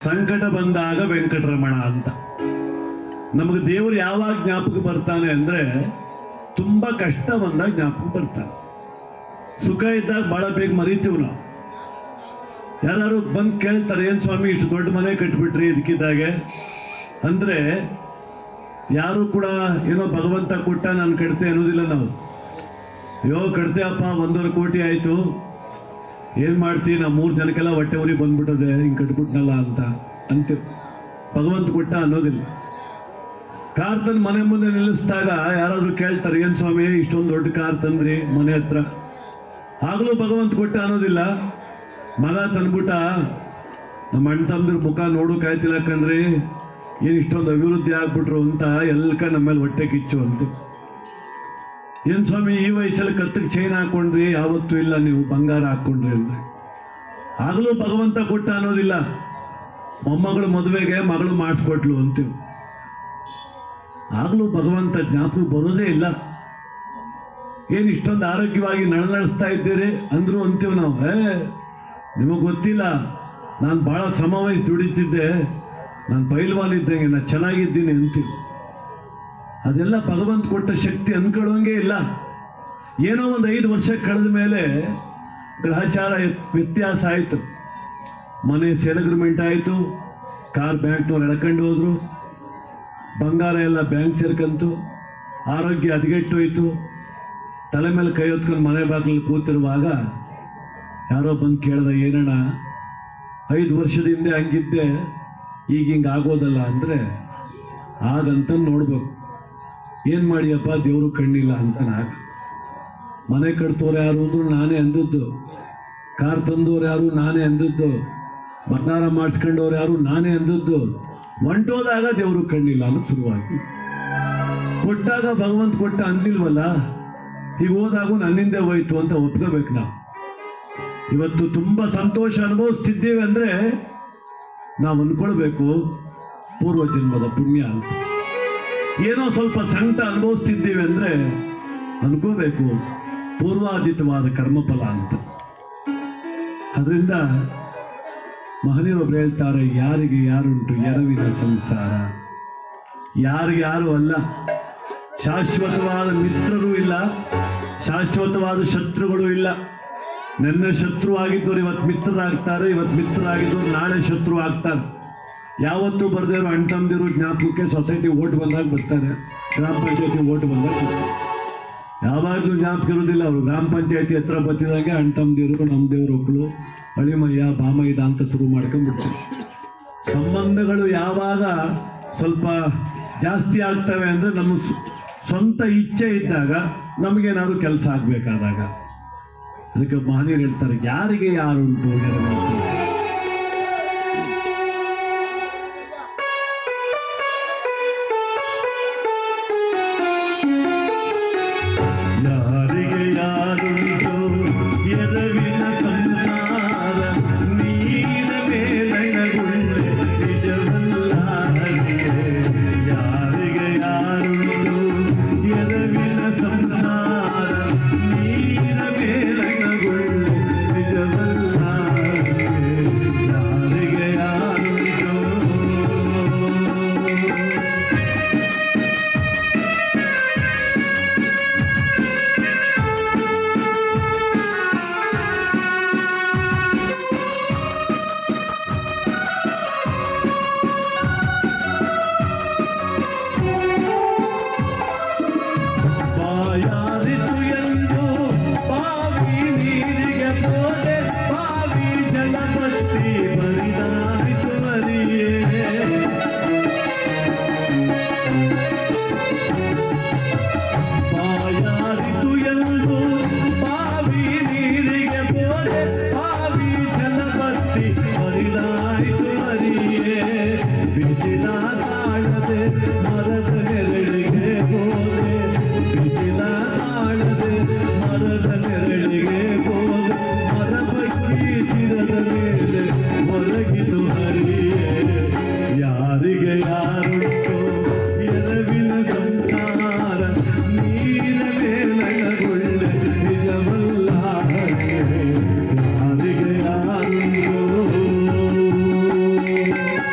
ಸಂಕಟ ಬಂದಾಗ ವೆಂಕಟರಮಣ ಅಂತ ನಮಗೆ ದೇವರು ಯಾವಾಗ ಜ್ಞಾಪಕ ಬರ್ತಾನೆ ಅಂದ್ರೆ ತುಂಬಾ ಕಷ್ಟ ಬಂದಾಗ ಜ್ಞಾಪಕ ಬರ್ತಾನೆ ಸುಖ ಇದ್ದಾಗ ಬಹಳ ಬೇಗ ಮರಿತೀವಿ ನಾವು ಯಾರು ಬಂದು ಕೇಳ್ತಾರೆ ಏನ್ ಸ್ವಾಮಿ ಇಷ್ಟು ದೊಡ್ಡ ಮನೆ ಕಟ್ಬಿಟ್ರಿ ಇದಕ್ಕಿದ್ದಾಗೆ ಅಂದ್ರೆ ಯಾರು ಕೂಡ ಏನೋ ಭಗವಂತ ಕೊಟ್ಟ ನಾನು ಕಟ್ತೆ ಅನ್ನೋದಿಲ್ಲ ನಾವು ಅಯ್ಯೋ ಕಟ್ತೆ ಅಪ್ಪ ಒಂದೂವರೆ ಕೋಟಿ ಆಯ್ತು ಏನ್ ಮಾಡ್ತಿ ನಾ ಮೂರು ಜನಕ್ಕೆಲ್ಲ ಹೊಟ್ಟೆ ಉರಿ ಬಂದ್ಬಿಟ್ಟದೆ ಹಿಂಗೆ ಕಟ್ಬಿಟ್ನಲ್ಲ ಅಂತ ಅಂತೀವಿ ಭಗವಂತ ಕೊಟ್ಟ ಅನ್ನೋದಿಲ್ಲ ಕಾರ್ ತಂದು ಮನೆ ಮುಂದೆ ನಿಲ್ಲಿಸಿದಾಗ ಯಾರಾದ್ರೂ ಕೇಳ್ತಾರೆ ಏನ್ ಸ್ವಾಮಿ ಇಷ್ಟೊಂದು ದೊಡ್ಡ ಕಾರ್ ತಂದ್ರಿ ಮನೆ ಹತ್ರ ಆಗ್ಲೂ ಭಗವಂತ ಕೊಟ್ಟ ಅನ್ನೋದಿಲ್ಲ ಮಗ ತಂದ್ಬಿಟ್ಟ ನಮ್ಮ ಅಣ್ಣ ತಮ್ಮದ್ರ ಮುಖ ನೋಡೋಕಾಯ್ತಿಲ್ಲ ಕಣ್ರಿ ಏನ್ ಇಷ್ಟೊಂದು ಅಭಿವೃದ್ಧಿ ಆಗ್ಬಿಟ್ರು ಅಂತ ಎಲ್ಲಕ ನಮ್ಮೇಲೆ ಹೊಟ್ಟೆ ಕಿಚ್ಚು ಅಂತ ಏನ್ ಸ್ವಾಮಿ ಈ ವಯಸ್ಸಲ್ಲಿ ಕತ್ತಿಗೆ ಚೈನ್ ಹಾಕೊಂಡ್ರಿ ಯಾವತ್ತೂ ಇಲ್ಲ ನೀವು ಬಂಗಾರ ಹಾಕೊಂಡ್ರಿ ಅಂದ್ರೆ ಆಗ್ಲೂ ಭಗವಂತ ಕೊಟ್ಟ ಅನ್ನೋದಿಲ್ಲ ಮೊಮ್ಮಗಳು ಮದುವೆಗೆ ಮಗಳು ಮಾಡಿಸ್ಕೊಟ್ಲು ಅಂತೀವಿ ಆಗ್ಲೂ ಭಗವಂತ ಜ್ಞಾಪಕ ಬರೋದೇ ಇಲ್ಲ ಏನ್ ಇಷ್ಟೊಂದು ಆರೋಗ್ಯವಾಗಿ ನಳನಳಿಸ್ತಾ ಇದ್ದೀರಿ ಅಂದ್ರು ಅಂತೀವಿ ನಾವು ಏ ನಿಮಗೆ ಗೊತ್ತಿಲ್ಲ ನಾನು ಬಹಳ ಶ್ರಮ ವಹಿಸಿ ದುಡಿತಿದ್ದೆ ನಾನು ಪೈಲ್ವಾನ್ ಇದ್ದಂಗೆ ನಾನು ಚೆನ್ನಾಗಿದ್ದೀನಿ ಅಂತೀವಿ ಅದೆಲ್ಲ ಭಗವಂತ ಕೊಟ್ಟ ಶಕ್ತಿ ಅನ್ಕೊಳ್ಳೋಂಗೆ ಇಲ್ಲ ಏನೋ ಒಂದು ಐದು ವರ್ಷ ಕಳೆದ ಮೇಲೆ ಗ್ರಹಚಾರ ಎತ್- ವ್ಯತ್ಯಾಸ ಆಯಿತು ಮನೆ ಸೇಲ್ ಅಗ್ರಿಮೆಂಟ್ ಆಯಿತು ಕಾರ್ ಬ್ಯಾಂಕ್ನವ್ರು ಎಳ್ಕೊಂಡು ಹೋದ್ರು ಬಂಗಾರ ಎಲ್ಲ ಬ್ಯಾಂಕ್ ಸೇರ್ಕಂತು ಆರೋಗ್ಯ ಹದಗೆಟ್ಟೋಯ್ತು ತಲೆ ಮೇಲೆ ಕೈ ಹೊತ್ಕೊಂಡು ಮನೆ ಬಾಗಿಲಲ್ಲಿ ಕೂತಿರುವಾಗ ಯಾರೋ ಬಂದು ಕೇಳ್ದ ಏನಣ್ಣ ಐದು ವರ್ಷದ ಹಿಂದೆ ಹಂಗಿದ್ದೆ ಈಗ ಹಿಂಗೆ ಆಗೋದಲ್ಲ ಅಂದರೆ ಹಾಗಂತ ನೋಡ್ಬೇಕು ಏನು ಮಾಡಿಯಪ್ಪ ದೇವರು ಕಣ್ಣಿಲ್ಲ ಅಂತ ನಾಗ ಮನೆ ಕಟ್ತೋರು ಯಾರು ಅಂದ್ರು ನಾನೇ ಅಂದದ್ದು ಕಾರ್ ತಂದವ್ರು ಯಾರು ನಾನೇ ಅಂದದ್ದು ಬಂಗಾರ ಮಾಡಿಸ್ಕೊಂಡವ್ರು ಯಾರು ನಾನೇ ಅಂದದ್ದು ಹೊಂಟೋದಾಗ ದೇವರು ಕಣ್ಣಿಲ್ಲ ಅನ್ನೋದು ಶುರುವಾಗಿ ಕೊಟ್ಟಾಗ ಭಗವಂತ ಕೊಟ್ಟ ಅಂದಿಲ್ವಲ್ಲ ಈಗ ಹೋದಾಗೂ ನನ್ನಿಂದೆ ಹೋಯ್ತು ಅಂತ ಒಪ್ಕೋಬೇಕು ನಾವು ಇವತ್ತು ತುಂಬ ಸಂತೋಷ ಅನುಭವಿಸ್ತಿದ್ದೇವೆ ಅಂದರೆ ನಾವು ಅನ್ಕೊಳ್ಬೇಕು ಪೂರ್ವ ಜನ್ಮದ ಪುಣ್ಯ ಅಂತ ಏನೋ ಸ್ವಲ್ಪ ಸಂಕಟ ಅನುಭವಿಸ್ತಿದ್ದೀವಿ ಅಂದರೆ ಅನ್ಕೋಬೇಕು ಪೂರ್ವಾರ್ಜಿತವಾದ ಕರ್ಮಫಲ ಅಂತ ಅದರಿಂದ ಮಹನೀಯರೊಬ್ರು ಹೇಳ್ತಾರೆ ಯಾರಿಗೆ ಯಾರುಂಟು ಎರವಿನ ಸಂಸಾರ ಯಾರಿಗೆ ಯಾರು ಅಲ್ಲ ಶಾಶ್ವತವಾದ ಮಿತ್ರರು ಇಲ್ಲ ಶಾಶ್ವತವಾದ ಶತ್ರುಗಳು ಇಲ್ಲ ನನ್ನ ಶತ್ರು ಆಗಿದ್ದವ್ರು ಇವತ್ತು ಮಿತ್ರರಾಗ್ತಾರೆ ಇವತ್ತು ಮಿತ್ರರಾಗಿದ್ದವ್ರು ನಾಳೆ ಶತ್ರು ಆಗ್ತಾರೆ ಯಾವತ್ತೂ ಬರ್ದೇರು ಅಣ್ಣ ತಮ್ಮದಿರು ಜ್ಞಾಪಕಕ್ಕೆ ಸೊಸೈಟಿ ಓಟ್ ಬಂದಾಗ ಬರ್ತಾರೆ ಗ್ರಾಮ ಪಂಚಾಯತಿ ಓಟ್ ಬಂದಾಗ ಬರ್ತಾರೆ ಯಾವಾಗಲೂ ಜ್ಞಾಪಕ ಇರೋದಿಲ್ಲ ಅವರು ಗ್ರಾಮ ಪಂಚಾಯತಿ ಹತ್ರ ಬರ್ತಿದಂಗೆ ಅಣ್ಣ ತಮ್ಮದಿರು ನಮ್ಮ ದೇವ್ರ ಒಕ್ಕಳು ಅಳಿಮಯ್ಯ ಬಾಮಯ್ಯದ ಅಂತ ಶುರು ಮಾಡ್ಕೊಂಡ್ಬಿಡ್ತಾರೆ ಸಂಬಂಧಗಳು ಯಾವಾಗ ಸ್ವಲ್ಪ ಜಾಸ್ತಿ ಆಗ್ತವೆ ಅಂದರೆ ನಮ್ಮ ಸ್ವ- ಸ್ವಂತ ಇಚ್ಛೆ ಇದ್ದಾಗ ನಮಗೇನಾದ್ರು ಕೆಲಸ ಆಗಬೇಕಾದಾಗ ಅದಕ್ಕೆ ಮಹನೀಯರು ಹೇಳ್ತಾರೆ ಯಾರಿಗೆ ಯಾರುಂಟು ಎರವಿನ ಸಂಸಾರ? ಯಾರಿಗೆ ಯಾರುಂಟು ಎರವಿನ ಸಂಸಾರ ನೀರ ಮೇಲೈನಗುಳ್ಳೆ ನಿಜವಲ್ಲ ಯಾರಿಗೆ ಯಾರುಂಟು ಎರವಿನ ಸಂಸಾರ ನೀರ ಮೇಲೈನಗುಳ್ಳೆ ನಿಜವಲ್ಲ ಯಾರಿಗೆ ಯಾರುಂಟು ಬಾಯಾರಿತು ಎಂದು ಬಾವಿ ನೀರಿಗೆ ಹೋದೆ ಬಾವಿ ಜಲಪತ್ತಿ ಬರಿದಾರಿತು ಬರಿಯೇ ಬಾಯಾರಿತು ಎಂದು ಬಾವಿ ನೀರಿಗೆ ಹೋದೆ ಬಾವಿ ಜಲಪತ್ತಿ ಬರಿದಾರಿತು ಬರಿಯೇ ಬಿಸಿಲ ತಾಳದೆ ಮರದ ನೆರಳಿಗೆ ಹೋದೆ ಬಿಸಿಲ ತಾಳದೆ ಮರದ ನೆರಳಿಗೆ ಹೋದೆ ಮರ ಬಗ್ಗಿ ಶಿರದ ಮೇಲೆ ಒರಗಿದು ಹರಿಯೇ ಯಾರಿಗೆ ಯಾರುಂಟು ಎರವಿನ ಸಂಸಾರ ನೀರ ಮೇಲಗೊಳ್ಳೆ ನಿಜವಲ್ಲ ಯಾರಿಗೆ ಯಾರುಂಟು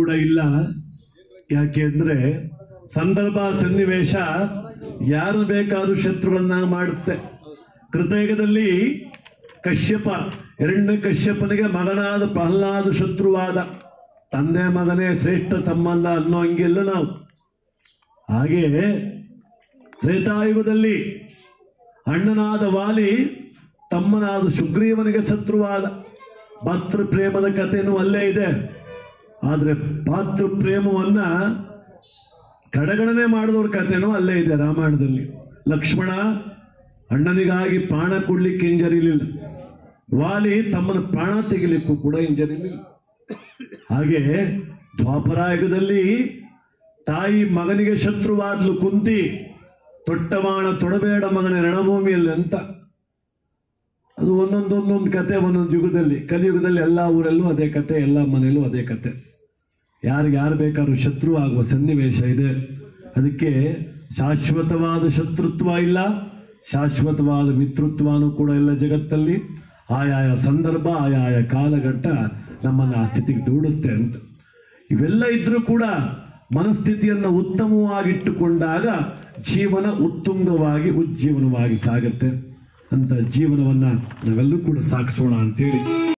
ಕೂಡ ಇಲ್ಲ ಯಾಕೆಂದ್ರೆ ಸಂದರ್ಭ ಸನ್ನಿವೇಶ ಯಾರು ಬೇಕಾದ್ರೂ ಶತ್ರುಗಳನ್ನ ಮಾಡುತ್ತೆ ಕೃತಯುಗದಲ್ಲಿ ಕಶ್ಯಪ ಎರಡನೇ ಕಶ್ಯಪನಿಗೆ ಮಗನಾದ ಪ್ರಹ್ಲಾದ ಶತ್ರುವಾದ ತಂದೆ ಮಗನೇ ಶ್ರೇಷ್ಠ ಸಂಬಂಧ ಅನ್ನೋ ಹಂಗಿಲ್ಲ ನಾವು ಹಾಗೆ ತ್ರೇತಾಯುಗದಲ್ಲಿ ಅಣ್ಣನಾದ ವಾಲಿ ತಮ್ಮನಾದ ಸುಗ್ರೀವನಿಗೆ ಶತ್ರುವಾದ ಪಾತೃ ಪ್ರೇಮದ ಕಥೆನೂ ಅಲ್ಲೇ ಇದೆ ಆದರೆ ಪಾತೃ ಪ್ರೇಮವನ್ನ ಕಡೆಗಣನೆ ಮಾಡಿದವ್ರ ಕಥೆನೂ ಅಲ್ಲೇ ಇದೆ ರಾಮಾಯಣದಲ್ಲಿ ಲಕ್ಷ್ಮಣ ಅಣ್ಣನಿಗಾಗಿ ಪ್ರಾಣ ಕೊಡ್ಲಿಕ್ಕೆ ಹಿಂಜರಿಲಿಲ್ಲ ವಾಲಿ ತಮ್ಮನ ಪ್ರಾಣ ತೆಗಿಲಿಕ್ಕೂ ಕೂಡ ಹಿಂಜರಿಲಿಲ್ಲ ಹಾಗೆ ದ್ವಾಪರಾಯುಗದಲ್ಲಿ ತಾಯಿ ಮಗನಿಗೆ ಶತ್ರುವಾದ್ಲು ಕುಂತಿ ತೊಟ್ಟಮಾಣ ತೊಡಬೇಡ ಮಗನ ರಣಭೂಮಿಯಲ್ಲಿ ಅಂತ ಅದು ಒಂದೊಂದು ಒಂದೊಂದು ಕತೆ ಒಂದೊಂದು ಯುಗದಲ್ಲಿ ಕಲಿಯುಗದಲ್ಲಿ ಎಲ್ಲ ಊರಲ್ಲೂ ಅದೇ ಕತೆ ಎಲ್ಲ ಮನೆಯಲ್ಲೂ ಅದೇ ಕತೆ ಯಾರಿಗೆ ಯಾರು ಬೇಕಾದ್ರೂ ಶತ್ರು ಆಗುವ ಸನ್ನಿವೇಶ ಇದೆ ಅದಕ್ಕೆ ಶಾಶ್ವತವಾದ ಶತ್ರುತ್ವ ಇಲ್ಲ ಶಾಶ್ವತವಾದ ಮಿತ್ರತ್ವನೂ ಕೂಡ ಇಲ್ಲ ಜಗತ್ತಲ್ಲಿ ಆಯಾಯ ಸಂದರ್ಭ ಆಯಾಯ ಕಾಲಘಟ್ಟ ನಮ್ಮನ್ನು ಆ ಸ್ಥಿತಿಗೆ ದೂಡುತ್ತೆ ಅಂತ ಇವೆಲ್ಲ ಇದ್ರೂ ಕೂಡ ಮನಸ್ಥಿತಿಯನ್ನು ಉತ್ತಮವಾಗಿಟ್ಟುಕೊಂಡಾಗ ಜೀವನ ಉತ್ತುಂಗವಾಗಿ ಉಜ್ಜೀವನವಾಗಿ ಸಾಗುತ್ತೆ ಅಂತ ಜೀವನವನ್ನು ನಾವೆಲ್ಲರೂ ಕೂಡ ಸಾಗಿಸೋಣ ಅಂತೇಳಿ